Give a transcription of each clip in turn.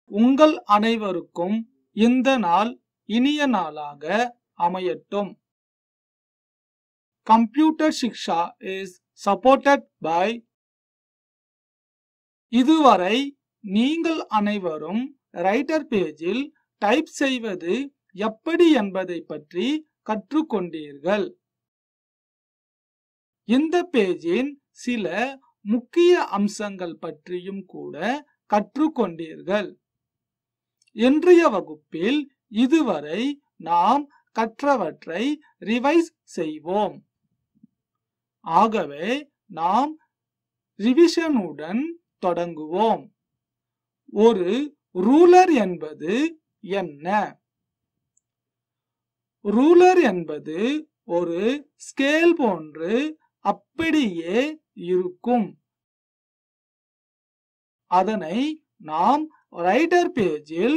உங்கள் அனைவருக்கும் இந்த நாள் இனிய நாளாக அமையட்டும் computer Shiksha is supported by இதுவரை நீங்கள் அனைவரும் ரைட்டர் பேஜில் டைப் செய்வது எப்படி என்பதை பற்றி கற்றுக்கொண்டீர்கள் இந்த பேஜின் சில முக்கிய அம்சங்கள் பற்றியும் கூட கற்றுக்கொண்டீர்கள் இன்றைய வகுப்பில் இதுவரை நாம் கற்றவற்றை ரிவைஸ் செய்வோம் ஆகவே நாம் ரிவிஷனுடன் தொடங்குவோம் ஒரு ரூலர் என்பது என்ன ரூலர் என்பது ஒரு ஸ்கேல் போன்று அப்படியே இருக்கும் அதனை நாம் ரைட்டர் பேஜில்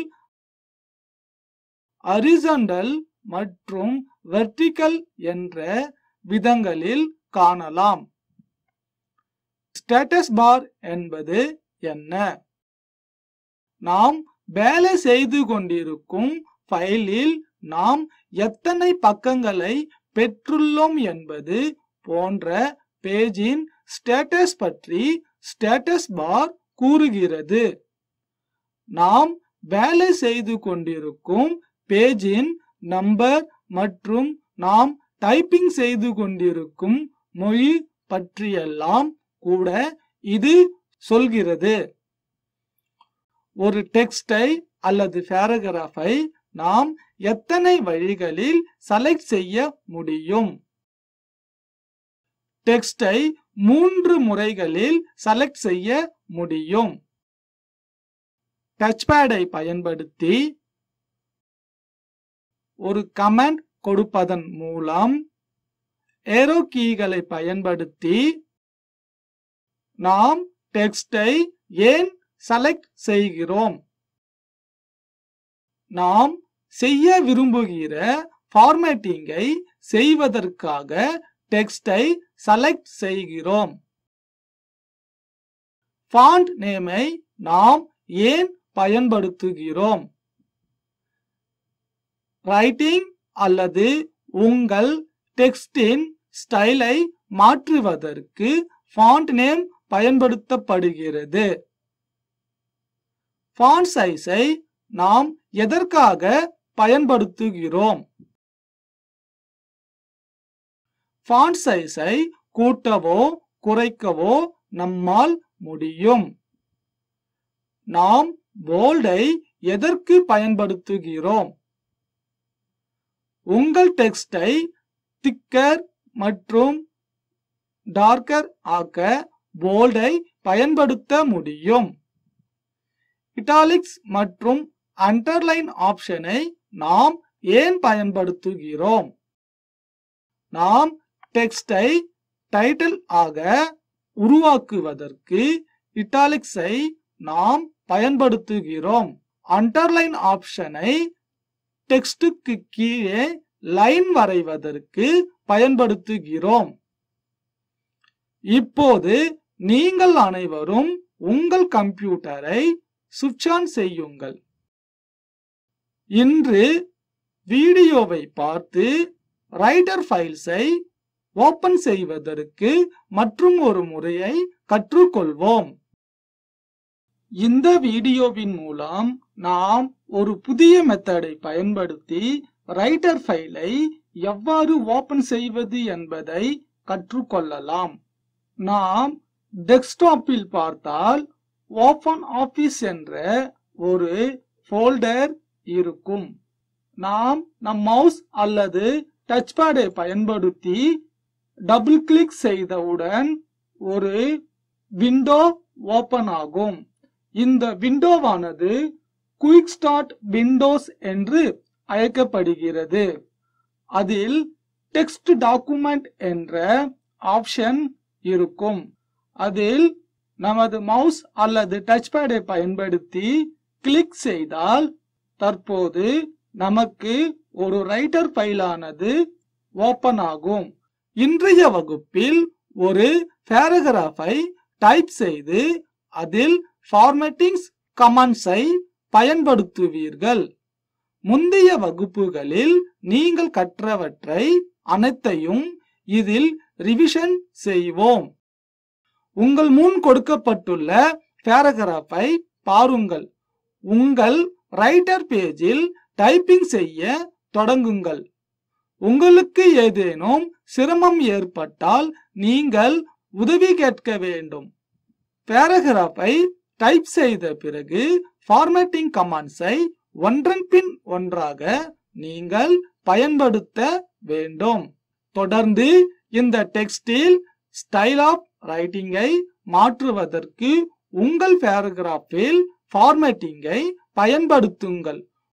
அரிசண்டல் மற்றும் வெர்டிக்கல் என்ற விதங்களில் காணலாம் ஸ்டேட்டஸ் பார் என்பது என்ன நாம் வேலை செய்து கொண்டிருக்கும் ஃபைலில் நாம் எத்தனை பக்கங்களை பெற்றுள்ளோம் என்பது போன்ற பேஜின் ஸ்டேட்டஸ் பற்றி ஸ்டேட்டஸ் பார் கூறுகிறது நாம் வேலை செய்து கொண்டிருக்கும் பேஜின் நம்பர் மற்றும் நாம் டைப்பிங் செய்து கொண்டிருக்கும் மொழி பற்றியெல்லாம் கூட இது சொல்கிறது ஒரு டெக்ஸ்டை அல்லது பேராகிராஃபை நாம் எத்தனை வழிகளில் செலக்ட் செய்ய முடியும் டெக்ஸ்டை மூன்று முறைகளில் செலக்ட் செய்ய முடியும் டச்பேடை பயன்படுத்தி ஒரு கமெண்ட் கொடுப்பதன் மூலம் ஏரோ கீகளை பயன்படுத்தி நாம் டெக்ஸ்டை ஏன் செலக்ட் செய்கிறோம் நாம் செய்ய விரும்புகிற ஃபார்மேட்டிங்கை செய்வதற்காக டெக்ஸ்டை செலக்ட் செய்கிறோம் ஃபாண்ட் நேமை நாம் ஏன் பயன்படுத்துகிறோம் ரைட்டிங் அல்லது உங்கள் டெக்ஸ்டின் ஸ்டைலை மாற்றுவதற்கு ஃபாண்ட் நேம் பயன்படுத்தப்படுகிறது ஃபாண்ட் சைஸை நாம் எதற்காக பயன்படுத்துகிறோம் ஃபாண்ட் சைஸை கூட்டவோ குறைக்கவோ நம்மால் முடியும் நாம் போல்டை எதற்கு பயன்படுத்துகிறோம் உங்கள் டெக்ஸ்டை திக்கர் மற்றும் டார்க்கர் ஆக்க போல்டை பயன்படுத்த முடியும் இட்டாலிக்ஸ் மற்றும் அண்டர்லைன் ஆப்ஷனை நாம் ஏன் பயன்படுத்துகிறோம் நாம் டெக்ஸ்டை டைட்டில் ஆக உருவாக்குவதற்கு இட்டாலிக்ஸை நாம் பயன்படுத்துகிறோம் அண்டர்லைன் ஆப்ஷனை டெக்ஸ்டுக்கு கீழே லைன் வரைவதற்கு பயன்படுத்துகிறோம் இப்போது நீங்கள் அனைவரும் உங்கள் கம்ப்யூட்டரை சுவிட்ச் ஆன் செய்யுங்கள் இன்று வீடியோவை பார்த்து ரைட்டர் ஃபைல்ஸை ஓபன் செய்வதற்கு மற்றும் ஒரு முறையை கற்றுக்கொள்வோம் இந்த வீடியோவின் மூலம் நாம் ஒரு புதிய மெத்தடை பயன்படுத்தி ரைட்டர் ஃபைலை எவ்வாறு ஓபன் செய்வது என்பதை கற்றுக்கொள்ளலாம் நாம் டெஸ்க்டாப்பில் பார்த்தால் ஓபன் ஆபீஸ் என்ற ஒரு ஃபோல்டர் இருக்கும் நாம் நம் மவுஸ் அல்லது டச் பேடை பயன்படுத்தி டபுள் கிளிக் செய்தவுடன் ஒரு விண்டோ ஓபன் ஆகும் இந்த விண்டோவானது குயிக் ஸ்டார்ட் விண்டோஸ் என்று அழைக்கப்படுகிறது அதில் டெக்ஸ்ட் டாக்குமெண்ட் என்ற ஆப்ஷன் இருக்கும் அதில் நமது மவுஸ் அல்லது டச் பேடை பயன்படுத்தி கிளிக் செய்தால் தற்போது நமக்கு ஒரு ரைட்டர் ஃபைலானது ஓபன் ஆகும் இன்றைய வகுப்பில் ஒரு பேராகிராஃபை டைப் செய்து அதில் ஃபார்மேட்டிங்ஸ் கமெண்ட்ஸை பயன்படுத்துவீர்கள் முந்தைய வகுப்புகளில் நீங்கள் கற்றவற்றை அனைத்தையும் இதில் ரிவிஷன் செய்வோம் உங்கள் முன் கொடுக்கப்பட்டுள்ள பேராகிராஃபை பாருங்கள் உங்கள் ரைட்டர் பேஜில் டைப்பிங் செய்ய தொடங்குங்கள் உங்களுக்கு ஏதேனும் சிரமம் ஏற்பட்டால் நீங்கள் உதவி கேட்க வேண்டும் பேராகிராஃபை டைப் செய்த பிறகு ஃபார்மேட்டிங் கமாண்ட்ஸை ஒன்றன் பின் ஒன்றாக நீங்கள் பயன்படுத்த வேண்டும் தொடர்ந்து இந்த டெக்ஸ்டில் ஸ்டைல் ஆஃப் ரைட்டிங்கை மாற்றுவதற்கு உங்கள் பேராகிராஃபில் ஃபார்மேட்டிங்கை பயன்படுத்துங்கள்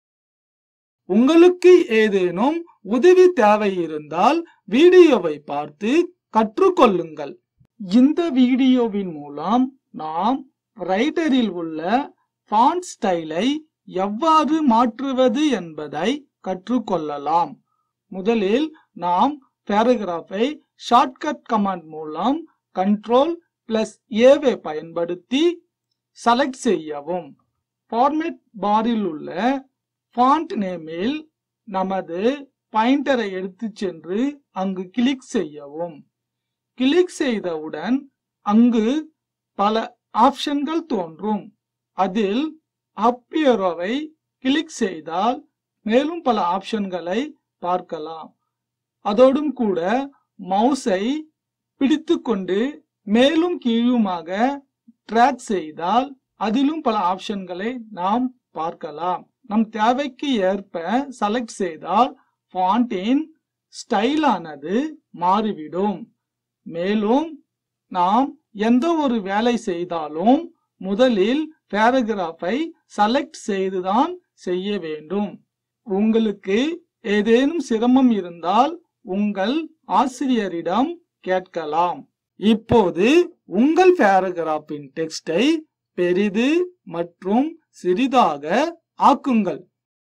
உங்களுக்கு ஏதேனும் உதவி தேவை இருந்தால் வீடியோவை பார்த்து கற்றுக்கொள்ளுங்கள் இந்த வீடியோவின் மூலம் நாம் ரைட்டரில் உள்ள ஃபாண்ட் ஸ்டைலை எவ்வாறு மாற்றுவது என்பதை கற்றுக்கொள்ளலாம் முதலில் நாம் பேராகிராஃபை ஷார்ட்கட் கமாண்ட் மூலம் கண்ட்ரோல் பிளஸ் ஏவை பயன்படுத்தி செலக்ட் செய்யவும் ஃபார்மேட் பாரில் உள்ள ஃபாண்ட் நேமில் நமது பாயிண்டரை எடுத்து சென்று அங்கு கிளிக் செய்யவும் கிளிக் செய்தவுடன் அங்கு பல ஆப்ஷன்கள் தோன்றும் அதில் அப் ஏரோவை கிளிக் செய்தால் மேலும் பல ஆப்ஷன்களை பார்க்கலாம் அதோடும் கூட மவுஸை பிடித்துக்கொண்டு மேலும் கீழுமாக ட்ராக் செய்தால் அதிலும் பல ஆப்ஷன்களை நாம் பார்க்கலாம் நம் தேவைக்கு ஏற்ப செலக்ட் செய்தால் ஃபாண்டின் ஸ்டைலானது மாறிவிடும் மேலும் நாம் எந்த ஒரு வேலை செய்தாலும் முதலில் பேராகிராஃபை செலக்ட் செய்துதான் செய்ய வேண்டும் உங்களுக்கு ஏதேனும் சிரமம் இருந்தால் உங்கள் ஆசிரியரிடம் கேட்கலாம் இப்போது உங்கள் பேராகிராஃபின் டெக்ஸ்டை பெரிது மற்றும் சிறிதாக ஆக்குங்கள்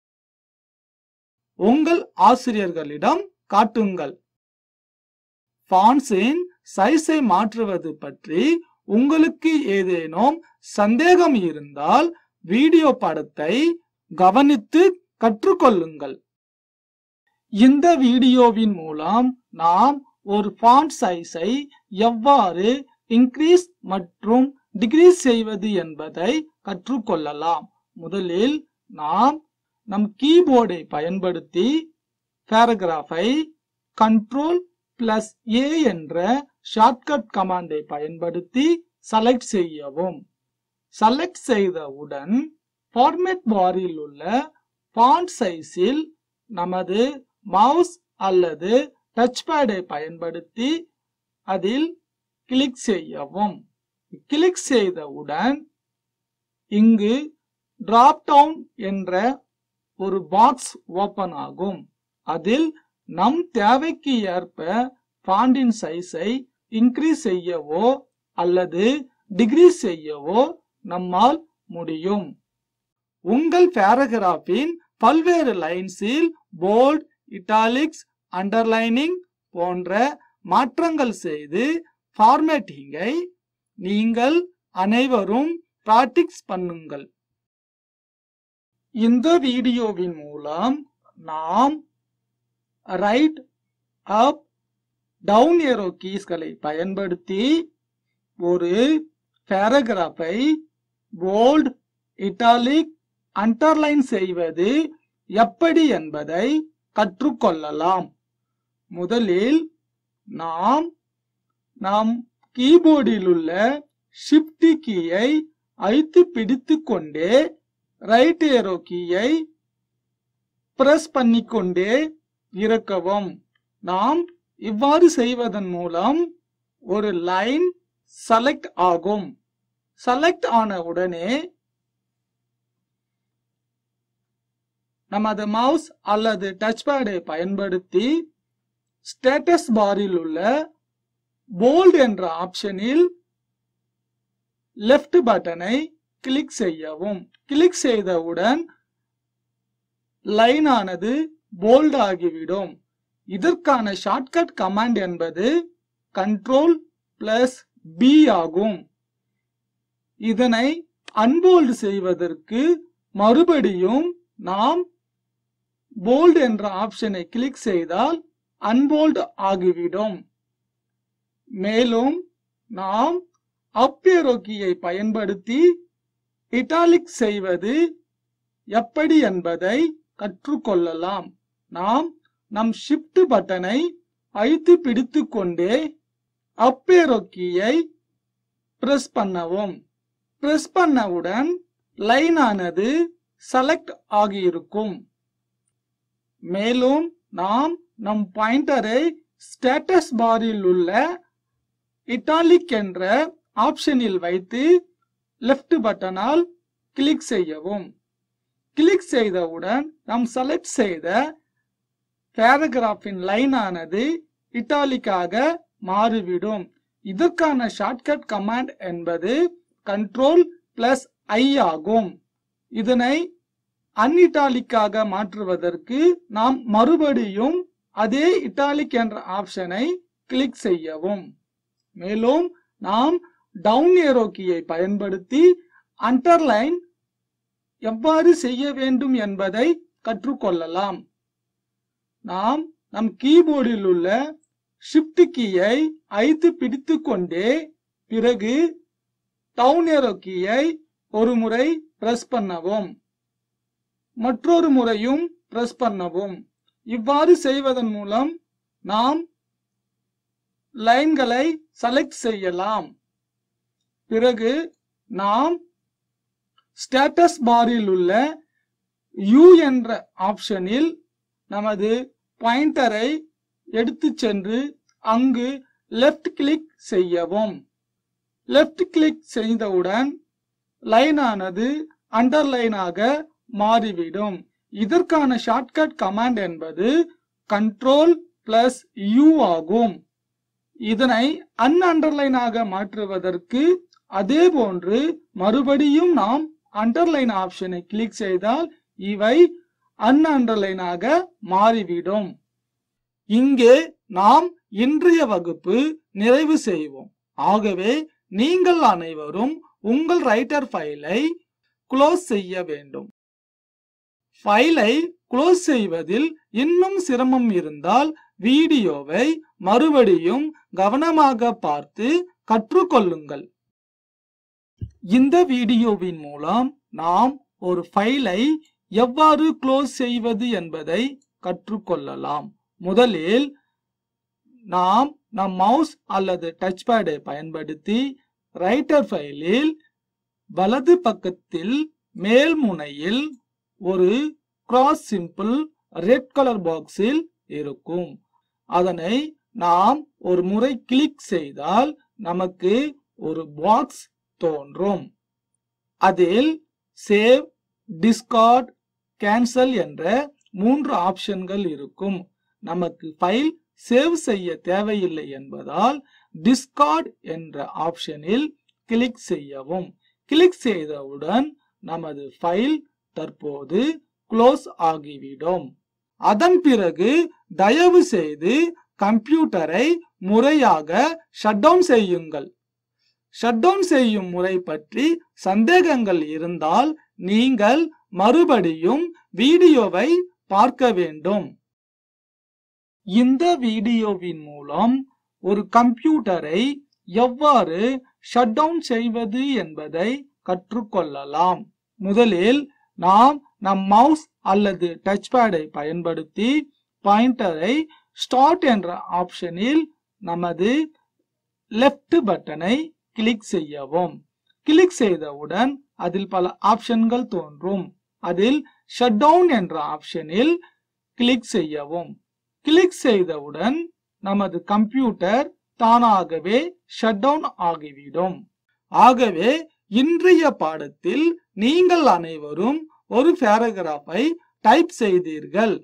உங்கள் ஆசிரியர்களிடம் காட்டுங்கள் ஃபான்ஸின் சைஸை மாற்றுவது பற்றி உங்களுக்கு ஏதேனும் சந்தேகம் இருந்தால் வீடியோ படத்தை கவனித்து கற்றுக்கொள்ளுங்கள் இந்த வீடியோவின் மூலம் நாம் ஒரு ஃபாண்ட் சைஸை எவ்வாறு இன்க்ரீஸ் மற்றும் டிக்ரீஸ் செய்வது என்பதை கற்றுக்கொள்ளலாம் முதலில் நாம் நம் கீபோர்டை பயன்படுத்தி பேராகிராஃபை கண்ட்ரோல் பிளஸ் ஏ என்ற ஷார்ட்கட் கமாண்டை பயன்படுத்தி செலக்ட் செய்யவும் செலக்ட் செய்தவுடன் ஃபார்மேட் பாரில் உள்ள ஃபாண்ட் சைஸில் நமது மவுஸ் அல்லது டச் பேடை பயன்படுத்தி அதில் கிளிக் செய்யவும் கிளிக் செய்தவுடன் இங்கு டிராப் டவுன் என்ற ஒரு பாக்ஸ் ஓபன் ஆகும் அதில் நம் தேவைக்கு ஏற்ப ஃபாண்டின் சைஸை இன்க்ரீஸ் செய்யவோ அல்லது டிக்ரீஸ் செய்யவோ நம்மால் முடியும் உங்கள் பேராகிராஃபின் பல்வேறு லைன்ஸில் போல்ட் இட்டாலிக்ஸ் அண்டர்லைனிங் போன்ற மாற்றங்கள் செய்து ஃபார்மேட்டிங்கை நீங்கள் அனைவரும் பிராக்டிஸ் பண்ணுங்கள் இந்த வீடியோவின் மூலம் நாம் ரைட் அப் டவுன் ஏரோ கீஸ்களை பயன்படுத்தி ஒரு பேராகிராஃபை போல்ட் இட்டாலிக் அண்டர்லைன் செய்வது எப்படி என்பதை கற்றுக்கொள்ளலாம் முதலில் நாம் நாம் கீபோர்டில் உள்ள ஷிஃப்ட் கீயை அழுத்தி பிடித்து கொண்டே ரைட் ஏரோ கீயை பிரஸ் பண்ணிக்கொண்டே இறக்கவும் நாம் இவ்வாறு செய்வதன் மூலம் ஒரு லைன் செலக்ட் ஆகும் செலக்ட் ஆன உடனே நமது மவுஸ் அல்லது டச் பேடை பயன்படுத்தி ஸ்டேட்டஸ் பாரில் உள்ள போல்ட் என்ற ஆப்ஷனில் லெஃப்ட் பட்டனை கிளிக் செய்யவும் கிளிக் செய்தவுடன் லைன் ஆனது போல்ட் ஆகிவிடும் இதற்கான ஷார்ட்கட் கமாண்ட் என்பது கண்ட்ரோல் பிளஸ் பி ஆகும் இதனை அன்போல்டு செய்வதற்கு மறுபடியும் நாம் போல்ட் என்ற ஆப்ஷனை கிளிக் செய்தால் அன்போல்ட் ஆகிவிடும் மேலும் நாம் அப் ஏரோ கீயை பயன்படுத்தி இட்டாலிக் செய்வது எப்படி என்பதை கற்றுக்கொள்ளலாம் நாம் நம் ஷிஃப்ட் பட்டனை அழுத்தி பிடித்துக் கொண்டே அப் ஏரோ கீயை பிரஸ் பண்ணவும் பிரஸ் பண்ணவுடன் லைன் ஆனது செலக்ட் ஆகியிருக்கும் மேலும் நாம் நம் பாயிண்டரை ஸ்டேட்டஸ் பாரில் உள்ள இட்டாலிக் என்ற ஆப்ஷனில் வைத்து லெஃப்ட் பட்டனால் கிளிக் செய்யவும் கிளிக் செய்தவுடன் நாம் செலக்ட் செய்த பேராகிராஃபின் லைன் ஆனது இட்டாலிக்காக மாறிவிடும் இதற்கான ஷார்ட்கட் கமாண்ட் என்பது கண்ட்ரோல் பிளஸ் ஐ ஆகும் இதனை அன்இட்டாலிக்காக மாற்றுவதற்கு நாம் மறுபடியும் அதே இட்டாலிக் என்ற ஆப்ஷனை கிளிக் செய்யவும் மேலும் நாம் டவுன் ஏரோ கீயை பயன்படுத்தி அண்டர்லைன் எவ்வாறு செய்ய வேண்டும் என்பதை கற்றுக்கொள்ளலாம் நாம் நம் கீபோர்டில் உள்ள ஷிஃப்ட் கீயை ஐத்து பிடித்து கொண்டே பிறகு டவுன் ஏரோ கீயை ஒரு முறை பிரஸ் பண்ணவும் மற்றொரு முறையும் பிரஸ் பண்ணவும் இவ்வாறு செய்வதன் மூலம் நாம் லைன்களை செலக்ட் செய்யலாம் பிறகு நாம் ஸ்டேட்டஸ் பாரில் உள்ள யூ என்ற ஆப்ஷனில் நமது பாயிண்டரை எடுத்து சென்று அங்கு லெஃப்ட் கிளிக் செய்யவும் லெஃப்ட் கிளிக் செய்தவுடன் லைனானது அண்டர்லைனாக மாறிவிடும் இதற்கான ஷார்ட்கட் கமாண்ட் என்பது கண்ட்ரோல் பிளஸ் யூ ஆகும் இதனை அன் அண்டர்லைனாக மாற்றுவதற்கு அதே போன்று மறுபடியும் நாம் அண்டர்லைன் ஆப்ஷனை கிளிக் செய்தால் இவை அன் அண்டர்லைனாக மாறிவிடும் இங்கே நாம் இன்றைய வகுப்பு நிறைவு செய்வோம் ஆகவே நீங்கள் அனைவரும் உங்கள் ரைட்டர் ஃபைலை க்ளோஸ் செய்ய வேண்டும் ஃபைலை க்ளோஸ் செய்வதில் இன்னும் சிரமம் இருந்தால் வீடியோவை மறுபடியும் கவனமாக பார்த்து கற்றுக்கொள்ளுங்கள் இந்த வீடியோவின் மூலம் நாம் ஒரு ஃபைலை எவ்வாறு க்ளோஸ் செய்வது என்பதை கற்றுக்கொள்ளலாம் முதலில் நாம் நம் மவுஸ் அல்லது டச் பேடை பயன்படுத்தி ரைட்டர் ஃபைலில் வலது பக்கத்தில் மேல் முனையில் ஒரு கிராஸ் சிம்பிள் ரெட் கலர் பாக்ஸில் இருக்கும் அதனை நாம் ஒரு முறை கிளிக் செய்தால் நமக்கு ஒரு பாக்ஸ் தோன்றும் அதில் சேவ் டிஸ்கார்ட் கேன்சல் என்ற மூன்று ஆப்ஷன்கள் இருக்கும் நமக்கு ஃபைல் சேவ் செய்ய தேவையில்லை என்பதால் டிஸ்கார்ட் என்ற ஆப்ஷனில் கிளிக் செய்யவும் கிளிக் செய்தவுடன் நமது ஃபைல் தற்போது க்ளோஸ் ஆகிவிடும் அதன் பிறகு தயவு செய்து கம்ப்யூட்டரை முறையாக ஷட் டவுன் செய்யுங்கள் ஷட் டவுன் செய்யும் முறை பற்றி சந்தேகங்கள் இருந்தால் நீங்கள் மறுபடியும் வீடியோவை பார்க்க வேண்டும் இந்த வீடியோவின் மூலம் ஒரு கம்ப்யூட்டரை எவ்வாறு ஷட் டவுன் செய்வது என்பதை கற்றுக்கொள்ளலாம் முதலில் நாம் நம் மவுஸ் அல்லது டச் பேடை பயன்படுத்தி பாயிண்டரை ஸ்டார்ட் என்ற ஆப்ஷனில் நமது லெஃப்ட் பட்டனை கிளிக் செய்யவும் கிளிக் செய்தவுடன் அதில் பல ஆப்ஷன்கள் தோன்றும் அதில் ஷட் டவுன் என்ற ஆப்ஷனில் கிளிக் செய்யவும் கிளிக் செய்தவுடன் நமது கம்ப்யூட்டர் தானாகவே ஷட் டவுன் ஆகிவிடும் ஆகவே இன்றைய பாடத்தில் நீங்கள் அனைவரும் ஒரு பேராகிராஃபை டைப் செய்தீர்கள்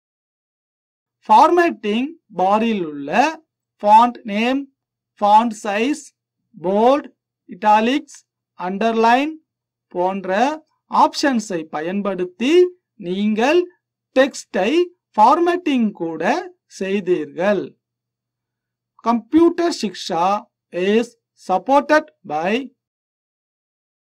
ஃபார்மேட்டிங் பாரில் உள்ள font name font size bold italics underline போன்ற ஆப்ஷன்ஸை பயன்படுத்தி நீங்கள் டெக்ஸ்டை ஃபார்மேட்டிங் கூட செய்தீர்கள் computer Shiksha is supported by